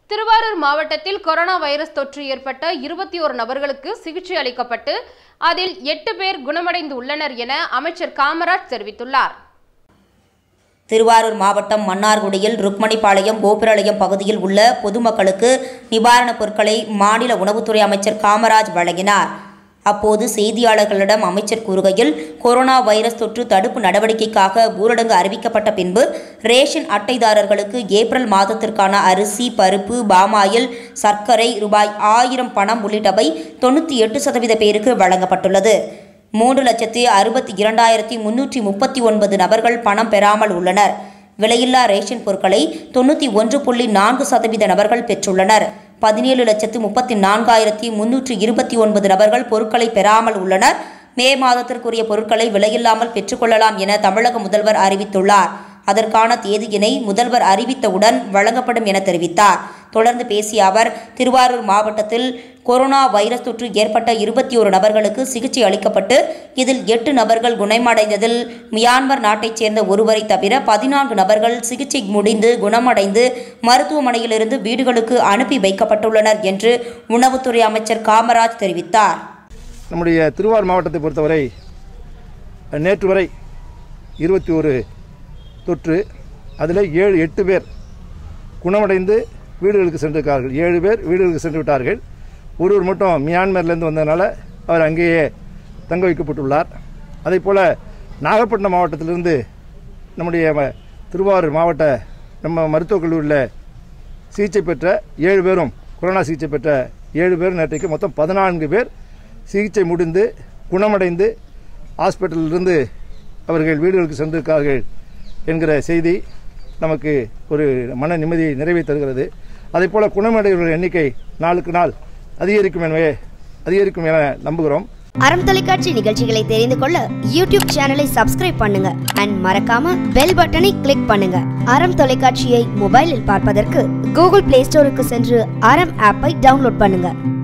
திருவாரூர் மாவட்டத்தில் corona virus தொற்று ஏற்பட்ட இருபத்தி ஒரு நபர்களுக்கு சிகிச்சை அளிக்கப்பட்டு அதில் எட்டு பேர் குணமடைந்து உள்ளனர் என அமைச்சர் காமராஜ் தெரிவித்துள்ளார் திருவாரூர் மாவட்டம் மன்னார்குடியில் ருக்மணிபாளையம் கோபுராலயம் பகுதியில் உள்ள பொதுமக்களுக்கு நிவாரணப் பொருட்களை மாநில உணவுத்துறை அமைச்சர் காமராஜ் வழங்கினார் அப்போது செய்தியாளர்களிடம் அமைச்சர் கூறுகையில் கொரோனா வைரஸ் தொற்று தடுப்பு நடவடிக்கைக்காக ஊரடங்கு அறிவிக்கப்பட்ட பின்பு ரேஷன் அட்டைதாரர்களுக்கு ஏப்ரல் மாதத்திற்கான அரிசி பருப்பு பாமாயில் சர்க்கரை ரூபாய் ஆயிரம் பணம் உள்ளிட்டவை தொண்ணூற்றி எட்டு சதவீத பேருக்கு வழங்கப்பட்டுள்ளது மூன்று லட்சத்தி அறுபத்தி இரண்டாயிரத்தி முன்னூற்றி முப்பத்தி ஒன்பது நபர்கள் பணம் பெறாமல் உள்ளனர் விலையில்லா ரேஷன் பொருட்களை தொண்ணூற்றி ஒன்று புள்ளி நான்கு சதவீத நபர்கள் பெற்றுள்ளனர் பதினேழு லட்சத்து முப்பத்தி நான்காயிரத்தி முன்னூற்றி இருபத்தி ஒன்பது நபர்கள் பொருட்களை பெறாமல் உள்ளனர் மே மாதத்திற்குரிய பொருட்களை விலையில்லாமல் பெற்றுக்கொள்ளலாம் என தமிழக முதல்வர் அறிவித்துள்ளார் அதற்கான தேதியினை முதல்வர் அறிவித்தவுடன் வழங்கப்படும் என தெரிவித்தார் தொடர்ந்து பேசிய அவர் திருவாரூர் மாவட்டத்தில் கொரோனா வைரஸ் தொற்று ஏற்பட்ட இருபத்தி ஒரு நபர்களுக்கு சிகிச்சை அளிக்கப்பட்டு இதில் எட்டு நபர்கள் குணமடைந்ததில் மியான்மர் நாட்டைச் சேர்ந்த ஒருவரை தவிர பதினான்கு நபர்கள் சிகிச்சை முடிந்து குணமடைந்து மருத்துவமனையிலிருந்து வீடுகளுக்கு அனுப்பி வைக்கப்பட்டுள்ளனர் என்று உணவுத்துறை அமைச்சர் காமராஜ் தெரிவித்தார் நம்முடைய திருவாரூர் மாவட்டத்தை பொறுத்தவரை நேற்று வரை இருபத்தி ஒரு தொற்று அதில் ஏழு எட்டு பேர் குணமடைந்து வீடுகளுக்கு சென்றிருக்கார்கள் ஏழு பேர் வீடுகளுக்கு சென்று விட்டார்கள் ஒருவர் மட்டும் மியான்மர்லேருந்து வந்ததுனால அவர் அங்கேயே தங்க வைக்கப்பட்டுள்ளார் அதே போல் நாகப்பட்டினம் மாவட்டத்திலிருந்து நம்முடைய ம- திருவாரூர் மாவட்ட நம்ம மருத்துவக் கல்லூரியில் சிகிச்சை பெற்ற ஏழு பேரும் கொரோனா சிகிச்சை பெற்ற ஏழு பேர் நேற்றைக்கு மொத்தம் பதினான்கு பேர் சிகிச்சை முடிந்து குணமடைந்து ஹாஸ்பிட்டலிலிருந்து அவர்கள் வீடுகளுக்கு சென்றிருக்கார்கள் என்கிற செய்தி நமக்கு ஒரு மன நிம்மதியை நிறைவே தருகிறது அதே போல் குணமடைவர்கள் எண்ணிக்கை நாளுக்கு நாள் அதிகரிக்கும் எனவே அதிகரிக்கும் என நம்புகிறோம் அறம் தொலைக்காட்சி நிகழ்ச்சிகளை தெரிந்து கொள்ள யூடியூப் சேனலை சப்ஸ்கிரைப் பண்ணுங்க அண்ட் மறக்காம பெல் பட்டனை கிளிக் பண்ணுங்க அறம் தொலைக்காட்சியை மொபைலில் பார்ப்பதற்கு கூகுள் பிளே ஸ்டோருக்கு சென்று அறம் ஆப்பை டவுன்லோட் பண்ணுங்க